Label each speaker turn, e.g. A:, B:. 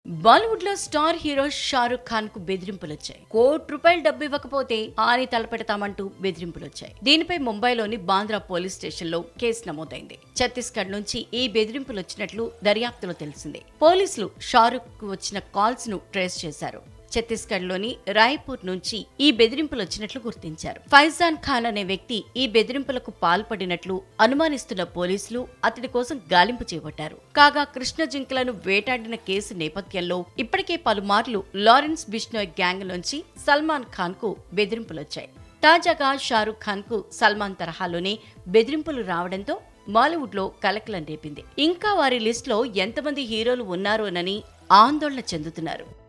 A: బాలీవుడ్ లో star hero Shahrukh Khan కు బెదిరింపులొచ్చాయి కోటి రూపాయలు డబ్బు ఇవ్వకపోతే ఆని తలపెడతామంటూ బెదిరింపులొచ్చాయి దీనిపై ముంబైలోని బాంద్రా పోలీస్ స్టేషన్ లో కేసు నమోదైంది ఛత్తీస్గఢ్ నుంచి ఈ బెదిరింపులు వచ్చినట్లు దర్యాప్తులో తెలిసింది పోలీసులు షారుఖ్ కు వచ్చిన కాల్స్ ను ట్రేస్ చేశారు ఛత్తీస్గఢ్ లోని రాయ్పూర్ నుంచి ఈ బెదిరింపులు వచ్చినట్లు గుర్తించారు ఫైజాన్ ఖాన్ అనే వ్యక్తి ఈ బెదిరింపులకు పాల్పడినట్లు అనుమానిస్తున్న పోలీసులు అతడి కోసం గాలింపు చేపట్టారు కాగా కృష్ణ జింకలను వేటాడిన కేసు నేపథ్యంలో ఇప్పటికే పలుమార్లు లారెన్స్ బిష్నోయ్ గ్యాంగ్ నుంచి సల్మాన్ ఖాన్ కు బెదిరింపులొచ్చాయి తాజాగా షారుఖ్ ఖాన్ కు సల్మాన్ తరహాలోనే బెదిరింపులు రావడంతో బాలీవుడ్ లో కలకలం రేపింది ఇంకా వారి లిస్టులో ఎంతమంది హీరోలు ఉన్నారోనని ఆందోళన చెందుతున్నారు